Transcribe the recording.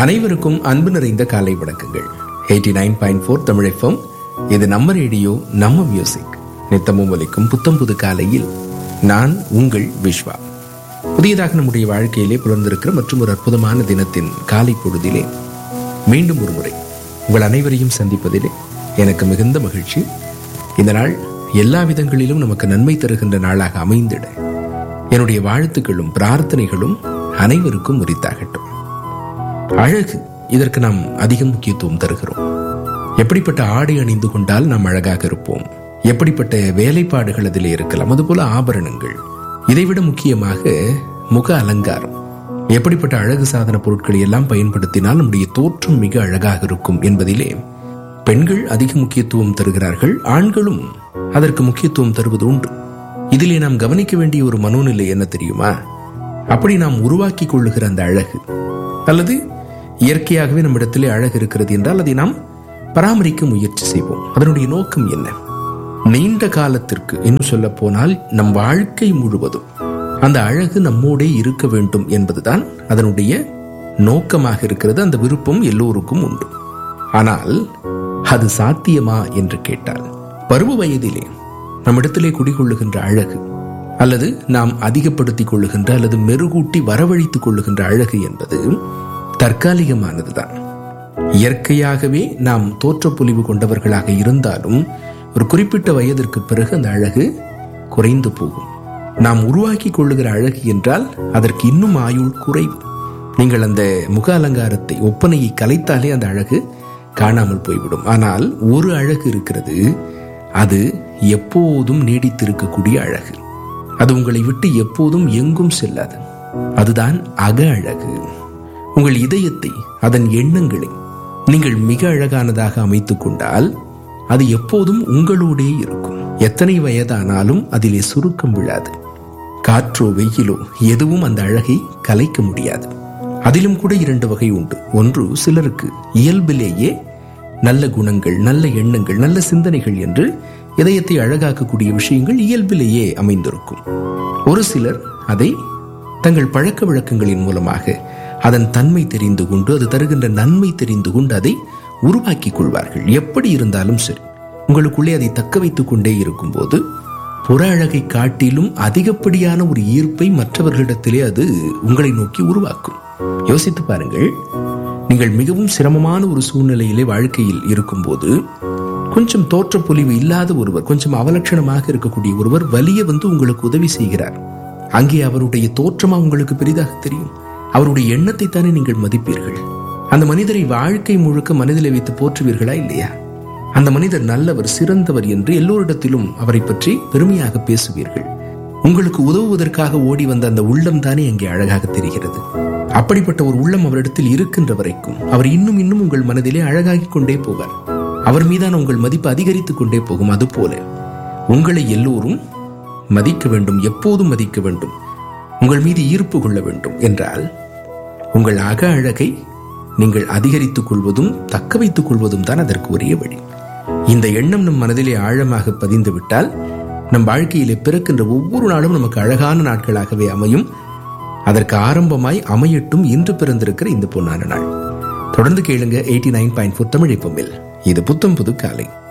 அனைவருக்கும் அன்பு நிறைந்த காலை வணக்கங்கள் எயிட்டி நைன் பாயிண்ட் ஃபோர் தமிழகம் இது நம்ம ரேடியோ நம்ம மியூசிக் நித்தமும் ஒலிக்கும் புத்தம் புது காலையில் நான் உங்கள் விஸ்வா புதியதாக நம்முடைய வாழ்க்கையிலே புலர்ந்திருக்கிற மற்றும் ஒரு அற்புதமான தினத்தின் காலை பொழுதிலே மீண்டும் ஒரு முறை உங்கள் அனைவரையும் சந்திப்பதிலே எனக்கு மிகுந்த மகிழ்ச்சி இந்த நாள் எல்லா விதங்களிலும் நமக்கு நன்மை தருகின்ற நாளாக அமைந்திட என்னுடைய வாழ்த்துக்களும் பிரார்த்தனைகளும் அனைவருக்கும் உரித்தாகட்டும் அழகு இதற்கு நாம் அதிக முக்கியத்துவம் தருகிறோம் எப்படிப்பட்ட ஆடை அணிந்து கொண்டால் நாம் அழகாக இருப்போம் எப்படிப்பட்ட வேலைப்பாடுகள் அதிலே இருக்கலாம் அதுபோல ஆபரணங்கள் இதைவிட முக்கியமாக முக அலங்காரம் எப்படிப்பட்ட அழகு சாதன பொருட்களை எல்லாம் பயன்படுத்தினால் நம்முடைய தோற்றம் மிக அழகாக இருக்கும் என்பதிலே பெண்கள் அதிக முக்கியத்துவம் தருகிறார்கள் ஆண்களும் அதற்கு முக்கியத்துவம் தருவது உண்டு இதிலே நாம் கவனிக்க வேண்டிய ஒரு மனோநிலை என்ன தெரியுமா அப்படி நாம் உருவாக்கி கொள்ளுகிற அந்த அழகு அல்லது இயற்கையாகவே நம்மிடத்திலே அழகு இருக்கிறது என்றால் அதை நாம் பராமரிக்க முயற்சி செய்வோம் அதனுடைய நோக்கம் என்ன நீண்ட காலத்திற்கு இன்னும் சொல்ல போனால் நம் வாழ்க்கை முழுவதும் அந்த அழகு நம்மோடே இருக்க வேண்டும் என்பதுதான் அதனுடைய நோக்கமாக இருக்கிறது அந்த விருப்பம் எல்லோருக்கும் உண்டு ஆனால் அது சாத்தியமா என்று கேட்டால் பருவ வயதிலே நம்மிடத்திலே குடிகொள்ளுகின்ற அழகு அல்லது நாம் அதிகப்படுத்திக் கொள்ளுகின்ற அல்லது மெருகூட்டி வரவழைத்துக் கொள்ளுகின்ற அழகு என்பது தற்காலிகமானதுதான் இயற்கையாகவே நாம் தோற்றப்பொலிவு கொண்டவர்களாக இருந்தாலும் ஒரு குறிப்பிட்ட வயதிற்கு பிறகு அந்த அழகு குறைந்து போகும் நாம் உருவாக்கி கொள்ளுகிற அழகு என்றால் அதற்கு இன்னும் ஆயுள் குறைவு நீங்கள் அந்த முக அலங்காரத்தை ஒப்பனையை கலைத்தாலே அந்த அழகு காணாமல் போய்விடும் ஆனால் ஒரு அழகு இருக்கிறது அது எப்போதும் நீடித்திருக்கக்கூடிய அழகு அது உங்களை விட்டு எப்போதும் எங்கும் செல்லாது அதுதான் அக அழகு உங்கள் இதயத்தை அதன் எண்ணங்களை நீங்கள் மிக அழகானதாக அமைத்துக் கொண்டால் அது எப்போதும் உங்களோடே இருக்கும் எத்தனை வயதானாலும் அதிலே சுருக்கம் விழாது காற்றோ வெயிலோ எதுவும் அந்த அழகை கலைக்க முடியாது அதிலும் கூட இரண்டு வகை உண்டு ஒன்று சிலருக்கு இயல்பிலேயே நல்ல குணங்கள் நல்ல எண்ணங்கள் நல்ல சிந்தனைகள் என்று இதயத்தை அழகாக்கக்கூடிய விஷயங்கள் இயல்பிலேயே அமைந்திருக்கும் ஒரு சிலர் அதை தங்கள் பழக்க வழக்கங்களின் மூலமாக அதன் தன்மை தெரிந்து கொண்டு அது தருகின்ற நன்மை தெரிந்து கொண்டு அதை உருவாக்கிக் கொள்வார்கள் எப்படி இருந்தாலும் சரி உங்களுக்குள்ளே அதை தக்க வைத்துக் கொண்டே இருக்கும்போது புற அழகை காட்டிலும் அதிகப்படியான ஒரு ஈர்ப்பை மற்றவர்களிடத்திலே அது உங்களை நோக்கி உருவாக்கும் யோசித்து பாருங்கள் நீங்கள் மிகவும் சிரமமான ஒரு சூழ்நிலையிலே வாழ்க்கையில் இருக்கும்போது கொஞ்சம் தோற்றப்பொலிவு இல்லாத ஒருவர் கொஞ்சம் அவலட்சணமாக இருக்கக்கூடிய ஒருவர் வலிய வந்து உங்களுக்கு உதவி செய்கிறார் அங்கே அவருடைய தோற்றமா உங்களுக்கு பெரிதாக தெரியும் அவருடைய எண்ணத்தை தானே நீங்கள் மதிப்பீர்கள் அந்த மனிதரை வாழ்க்கை முழுக்க மனதில் வைத்து போற்றுவீர்களா இல்லையா அந்த மனிதர் நல்லவர் சிறந்தவர் என்று எல்லோரிடத்திலும் அவரை பற்றி பெருமையாக பேசுவீர்கள் உங்களுக்கு உதவுவதற்காக ஓடி வந்த அந்த உள்ளம் தானே அங்கே அழகாக தெரிகிறது அப்படிப்பட்ட ஒரு உள்ளம் அவரிடத்தில் இருக்கின்ற வரைக்கும் அவர் இன்னும் இன்னும் உங்கள் மனதிலே அழகாகிக் கொண்டே போவார் அவர் மீதான உங்கள் மதிப்பு அதிகரித்துக் கொண்டே போகும் அதுபோல உங்களை எல்லோரும் மதிக்க வேண்டும் எப்போதும் மதிக்க வேண்டும் உங்கள் மீது ஈர்ப்பு கொள்ள வேண்டும் என்றால் உங்கள் அக அழகை நீங்கள் அதிகரித்துக் கொள்வதும் தக்க வைத்துக் கொள்வதும் தான் அதற்கு ஒரே வழி இந்த எண்ணம் நம் மனதிலே ஆழமாக பதிந்து விட்டால் நம் வாழ்க்கையிலே பிறக்கின்ற ஒவ்வொரு நாளும் நமக்கு அழகான நாட்களாகவே அமையும் அதற்கு ஆரம்பமாய் அமையட்டும் இன்று பிறந்திருக்கிற இந்த பொன்னான நாள் தொடர்ந்து கேளுங்க eighty nine point four Tamil இது புத்தம் புது காலை